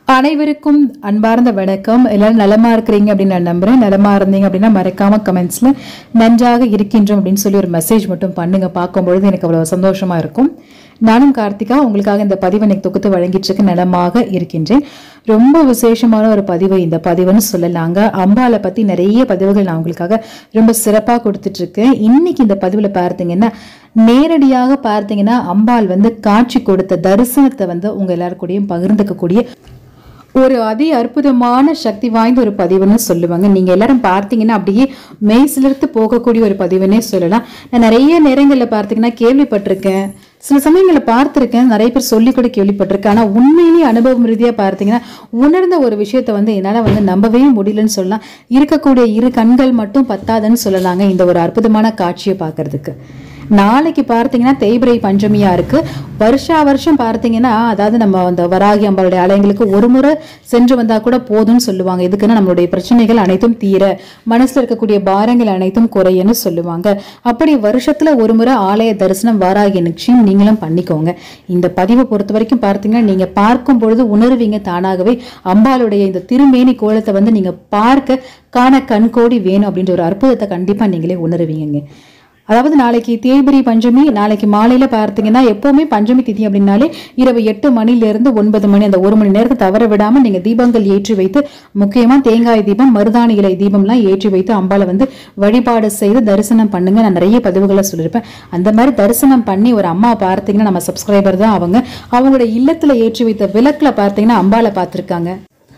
அனைவருக்கும் அன்பார்ந்த வணக்கம் எல்லாரும் நலமா இருக்கிறீங்க அப்படின்னு நான் நம்புறேன் நலமா இருந்தீங்க அப்படின்னா மறக்காம கமெண்ட்ஸ்ல நன்றாக இருக்கின்றோம் அப்படின்னு சொல்லி ஒரு மெசேஜ் மட்டும் பண்ணுங்க பார்க்கும்பொழுது எனக்கு அவ்வளவு சந்தோஷமா இருக்கும் நானும் கார்த்திகா உங்களுக்காக இந்த பதிவை எனக்கு தொகுத்து வழங்கிட்டு இருக்க நலமாக இருக்கின்றேன் ரொம்ப விசேஷமான ஒரு பதிவு இந்த பதிவுன்னு சொல்லலாங்க அம்பாலை பத்தி நிறைய பதிவுகள் நான் உங்களுக்காக ரொம்ப சிறப்பா கொடுத்துட்டு இருக்கேன் இன்னைக்கு இந்த பதிவுல பார்த்தீங்கன்னா நேரடியாக பார்த்தீங்கன்னா அம்பாள் வந்து காட்சி கொடுத்த தரிசனத்தை வந்து உங்க எல்லாருக்கூடயும் பகிர்ந்துக்கக்கூடிய ஒரு அதி அற்புதமான சக்தி வாய்ந்த ஒரு பதிவுன்னு சொல்லுவாங்க நீங்க எல்லாரும் பார்த்தீங்கன்னா அப்படியே மெய் சிலிர்த்து போகக்கூடிய ஒரு பதிவுன்னே சொல்லலாம் நான் நிறைய நேரங்களில் பார்த்தீங்கன்னா கேள்விப்பட்டிருக்கேன் சில சமயங்களில் பார்த்துருக்கேன் நிறைய பேர் சொல்லி கூட கேள்விப்பட்டிருக்கேன் ஆனால் உண்மையிலேயே அனுபவம் ரீதியாக பார்த்தீங்கன்னா உணர்ந்த ஒரு விஷயத்தை வந்து என்னால் வந்து நம்பவே முடியலன்னு சொல்லலாம் இருக்கக்கூடிய இரு கண்கள் மட்டும் பத்தாதுன்னு சொல்லலாங்க இந்த ஒரு அற்புதமான காட்சியை பார்க்கறதுக்கு நாளைக்கு பார்த்தீங்கன்னா தேய்பிரை பஞ்சமியா இருக்கு வருஷா வருஷம் பார்த்தீங்கன்னா அதாவது நம்ம அந்த வராகி அம்பாளுடைய ஆலயங்களுக்கு ஒரு முறை சென்று வந்தா கூட போதும்னு சொல்லுவாங்க இதுக்குன்னு நம்மளுடைய பிரச்சனைகள் அனைத்தும் தீர மனசுல இருக்கக்கூடிய பாரங்கள் அனைத்தும் குறையன்னு சொல்லுவாங்க அப்படி வருஷத்துல ஒரு முறை ஆலய தரிசனம் வாராகி நிச்சயம் நீங்களும் பண்ணிக்கோங்க இந்த பதிவை பொறுத்த வரைக்கும் பார்த்தீங்கன்னா நீங்க பார்க்கும் பொழுது உணர்வீங்க தானாகவே அம்பாளுடைய இந்த திருமேனி கோலத்தை வந்து நீங்க பார்க்க காண கண்கோடி வேணும் அப்படின்ற ஒரு அற்புதத்தை கண்டிப்பா நீங்களே உணருவீங்க அதாவது நாளைக்கு தேய்பிரி பஞ்சமி நாளைக்கு மாலையில பார்த்தீங்கன்னா எப்பவுமே பஞ்சமி திதி அப்படின்னாலே இரவு எட்டு மணில இருந்து ஒன்பது மணி அந்த ஒரு மணி நேரத்தை தவற விடாம நீங்க தீபங்கள் ஏற்றி வைத்து முக்கியமா தேங்காய் தீபம் மருதாணி இலை தீபம்லாம் ஏற்றி வைத்து அம்பாளை வந்து வழிபாடு செய்து தரிசனம் பண்ணுங்க நான் நிறைய பதிவுகளை சொல்லியிருப்பேன் அந்த மாதிரி தரிசனம் பண்ணி ஒரு அம்மா பார்த்தீங்கன்னா நம்ம சப்ஸ்கிரைபர் தான் அவங்க அவங்களோட இல்லத்துல ஏற்றி வைத்த விளக்குல பார்த்தீங்கன்னா அம்பாளை பார்த்திருக்காங்க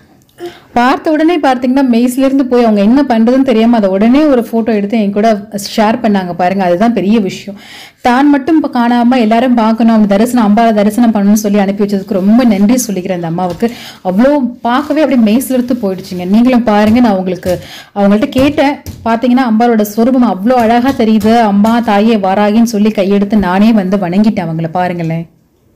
பார்த்த உடனே பார்த்தீங்கன்னா மெய்ஸ்ல இருந்து போய் அவங்க என்ன பண்றதுன்னு தெரியாம அதை உடனே ஒரு போட்டோ எடுத்து என் கூட ஷேர் பண்ணாங்க பாருங்க அதுதான் பெரிய விஷயம் தான் மட்டும் இப்ப காணாம எல்லாரும் பார்க்கணும் அவங்க தரிசனம் அம்பாவை தரிசனம் பண்ணணும்னு சொல்லி அனுப்பி வச்சதுக்கு ரொம்ப நன்றி சொல்லிக்கிறேன் அந்த அம்மாவுக்கு அவ்வளோ பார்க்கவே அப்படியே மெய்ஸ்ல இருந்து போயிடுச்சுங்க நீங்களும் பாருங்க நான் உங்களுக்கு அவங்கள்ட்ட கேட்டேன் பார்த்தீங்கன்னா அம்பாவோட சொரூபம் அவ்வளோ அழகா தெரியுது அம்மா தாயே வாராகின்னு சொல்லி கையெடுத்து நானே வந்து வணங்கிட்டேன் அவங்கள பாருங்களேன்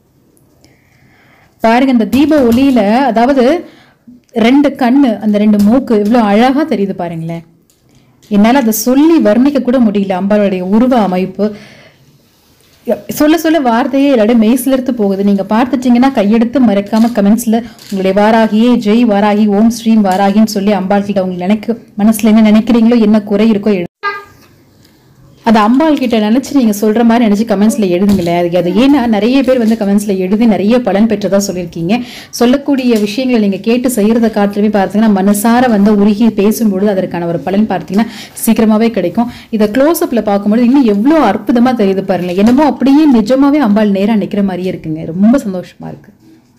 பாருங்க இந்த தீப ஒளியில அதாவது ரெண்டு கண்ணு அந்த ரெண்டு மூக்கு இவ்வளோ அழகா தெரியுது பாருங்களேன் என்னால் அதை சொல்லி வர்ணிக்க கூட முடியல அம்பாளுடைய உருவ அமைப்பு சொல்ல சொல்ல வார்த்தையே எல்லாரும் மெய்சிலிருந்து போகுது நீங்க பார்த்துட்டீங்கன்னா கையெடுத்து மறைக்காம கமெண்ட்ஸ்ல உங்களுடைய வாராகியே ஜெய் வாராகி ஓம் ஸ்ரீம் வாராகின்னு சொல்லி அம்பாள் கிட்ட உங்களுக்கு நினைக்க மனசுல என்ன நினைக்கிறீங்களோ என்ன குறை இருக்கோ எழு- அது அம்பாள் கிட்ட நினைச்சு நீங்க சொல்ற மாதிரி நினைச்சு கமெண்ட்ஸ்ல எழுதுங்களேன் அது அது ஏன்னா நிறைய பேர் வந்து கமெண்ட்ஸ்ல எழுதி நிறைய பலன் பெற்றதா சொல்லியிருக்கீங்க சொல்லக்கூடிய விஷயங்களை நீங்க கேட்டு செய்யறத காட்டிலுமே பார்த்தீங்கன்னா மனசார வந்து உருகி பேசும்பொழுது அதற்கான ஒரு பலன் பார்த்தீங்கன்னா சீக்கிரமாவே கிடைக்கும் இதை க்ளோஸ் அப்ல பார்க்கும்போது இன்னும் எவ்வளவு அற்புதமா தெரியுது பாருங்க என்னமோ அப்படியே நிஜமாவே அம்பாள் நேரா நிக்கிற மாதிரியே இருக்குங்க ரொம்ப சந்தோஷமா இருக்கு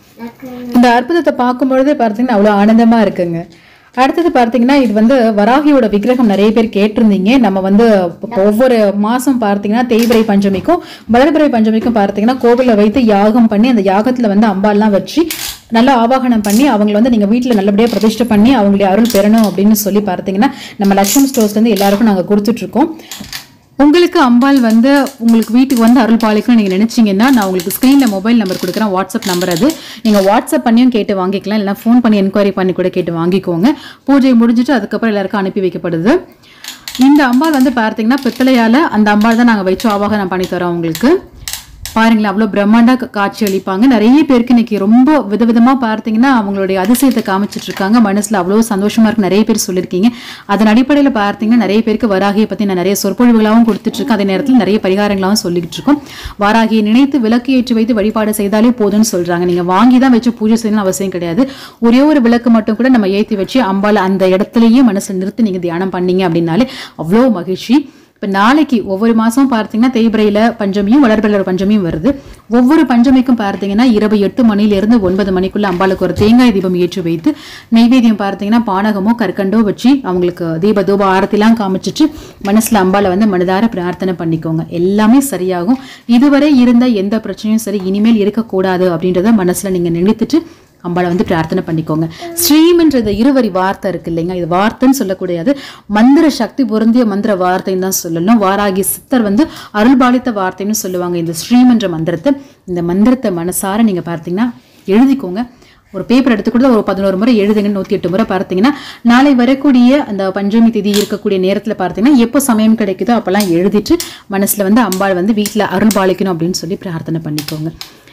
இந்த அற்புதத்தை பார்க்கும் பொழுதே பார்த்தீங்கன்னா அவ்வளோ ஆனந்தமா இருக்குங்க அடுத்தது பார்த்தீங்கன்னா இது வந்து வராகியோட விக்கிரகம் நிறைய பேர் கேட்டிருந்தீங்க நம்ம வந்து இப்ப ஒவ்வொரு மாசம் பார்த்தீங்கன்னா தேய்பிரை பஞ்சமிக்கும் வளர்பிறை பஞ்சமிக்கும் பார்த்தீங்கன்னா கோவிலில் வைத்து யாகம் பண்ணி அந்த யாகத்துல வந்து அம்பால்லாம் வச்சு நல்லா ஆவாகனம் பண்ணி அவங்கள வந்து நீங்க வீட்டில் நல்லபடியாக பிரதிஷ்டை பண்ணி அவங்களுடைய அருள் பெறணும் அப்படின்னு சொல்லி பார்த்தீங்கன்னா நம்ம லட்சுமி ஸ்டோர்ஸ்லேருந்து எல்லாருக்கும் நாங்கள் கொடுத்துட்டு இருக்கோம் உங்களுக்கு அம்பாள் வந்து உங்களுக்கு வீட்டுக்கு வந்து அருள் பாலிக்கணும் நீங்கள் நினச்சிங்கன்னா நான் உங்களுக்கு ஸ்க்ரீனில் மொபைல் நம்பர் கொடுக்குறேன் வாட்ஸ்அப் நம்பர் அது நீங்கள் வாட்ஸ்அப் பண்ணியும் கேட்டு வாங்கிக்கலாம் இல்லைனா ஃபோன் பண்ணி என்கொயரி பண்ணி கூட கேட்டு வாங்கிக்கோங்க பூஜை முடிஞ்சிட்டு அதுக்கப்புறம் எல்லாருக்கும் அனுப்பி வைக்கப்படுது இந்த அம்பாள் வந்து பார்த்தீங்கன்னா பித்தளையால் அந்த அம்பாள் தான் நாங்கள் வச்சு ஆவாகனம் பண்ணி தரோம் உங்களுக்கு பாருங்களேன் அவ்வளோ பிரம்மாண்டா கா- காட்சி அளிப்பாங்க நிறைய பேருக்கு இன்னைக்கு ரொம்ப விதவிதமா பார்த்தீங்கன்னா அவங்களுடைய அதிசயத்தை காமிச்சிட்டு இருக்காங்க மனசுல அவ்வளோ சந்தோஷமா இருக்கு நிறைய பேர் சொல்லியிருக்கீங்க அதன் அடிப்படையில் பார்த்தீங்கன்னா நிறைய பேருக்கு வராகியை பத்தி நான் நிறைய சொற்பொழிவுகளாகவும் கொடுத்துட்டு இருக்கேன் அதே நேரத்தில் நிறைய பரிகாரங்களாகவும் சொல்லிக்கிட்டு இருக்கோம் வராகியை நினைத்து விளக்கு ஏற்றி வைத்து வழிபாடு செய்தாலே போதும்னு சொல்றாங்க நீங்க வாங்கி தான் வச்சு பூஜை செய்யணும் அவசியம் கிடையாது ஒரே ஒரு விளக்கு மட்டும் கூட நம்ம ஏற்றி வச்சு அம்பாள் அந்த இடத்துலயே மனசுல நிறுத்தி நீங்க தியானம் பண்ணீங்க அப்படின்னாலே அவ்வளோ மகிழ்ச்சி இப்போ நாளைக்கு ஒவ்வொரு மாதமும் பார்த்தீங்கன்னா தேய்பிரையில் பஞ்சமியும் வளர்பிறையில் பஞ்சமியும் வருது ஒவ்வொரு பஞ்சமிக்கும் பார்த்தீங்கன்னா இரவு எட்டு மணிலேருந்து ஒன்பது மணிக்குள்ள அம்பாளுக்கு ஒரு தேங்காய் தீபம் ஏற்றி வைத்து நெய்வேத்தியம் பார்த்தீங்கன்னா பானகமோ கற்கண்டோ வச்சு அவங்களுக்கு தீப தூப ஆரத்திலாம் காமிச்சிட்டு மனசில் அம்பாளை வந்து மனதார பிரார்த்தனை பண்ணிக்கோங்க எல்லாமே சரியாகும் இதுவரை இருந்த எந்த பிரச்சனையும் சரி இனிமேல் இருக்கக்கூடாது அப்படின்றத மனசில் நீங்கள் நினைத்துட்டு அம்பாளை வந்து பிரார்த்தனை பண்ணிக்கோங்க ஸ்ரீம்ன்றது இருவரி வார்த்தை இருக்கு இல்லைங்க இது வார்த்தைன்னு சொல்லக்கூடியது மந்திர சக்தி பொருந்திய மந்திர வார்த்தைன்னு தான் சொல்லணும் வாராகி சித்தர் வந்து அருள்பாலித்த வார்த்தைன்னு சொல்லுவாங்க இந்த ஸ்ரீம்ன்ற மந்திரத்தை இந்த மந்திரத்தை மனசார நீங்க பார்த்தீங்கன்னா எழுதிக்கோங்க ஒரு பேப்பர் எடுத்து கூட ஒரு பதினோரு முறை எழுதுங்க நூற்றி எட்டு முறை பார்த்தீங்கன்னா நாளை வரக்கூடிய அந்த பஞ்சமி திதி இருக்கக்கூடிய நேரத்தில் பார்த்தீங்கன்னா எப்போ சமயம் கிடைக்குதோ அப்போல்லாம் எழுதிட்டு மனசில் வந்து அம்பாள் வந்து வீட்டில் அருள் பாலிக்கணும் அப்படின்னு சொல்லி பிரார்த்தனை பண்ணிக்கோங்க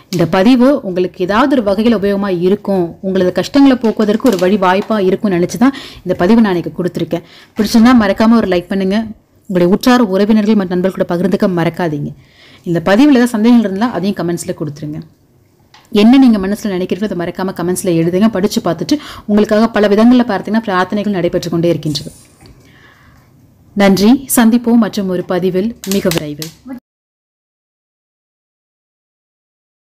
இந்த பதிவு உங்களுக்கு ஏதாவது ஒரு வகையில் உபயோகமாக இருக்கும் உங்களது கஷ்டங்களை போக்குவதற்கு ஒரு வழி வாய்ப்பாக இருக்கும்னு நினச்சி தான் இந்த பதிவு நான் எனக்கு கொடுத்துருக்கேன் பிடிச்சிருந்தா மறக்காமல் ஒரு லைக் பண்ணுங்கள் உங்களுடைய உற்றார் உறவினர்கள் மற்றும் நண்பர்கள் கூட பகிர்ந்துக்க மறக்காதீங்க இந்த பதிவில் ஏதாவது சந்தேகங்கள் இருந்தால் அதையும் கமெண்ட்ஸில் கொடுத்துருங்க என்ன நீங்கள் மனசில் நினைக்கிறீங்களோ அதை மறக்காமல் கமெண்ட்ஸில் எழுதுங்க படித்து பார்த்துட்டு உங்களுக்காக பல விதங்களில் பார்த்தீங்கன்னா பிரார்த்தனைகள் நடைபெற்று கொண்டே இருக்கின்றது நன்றி சந்திப்போம் மற்றும் ஒரு பதிவில் மிக விரைவில்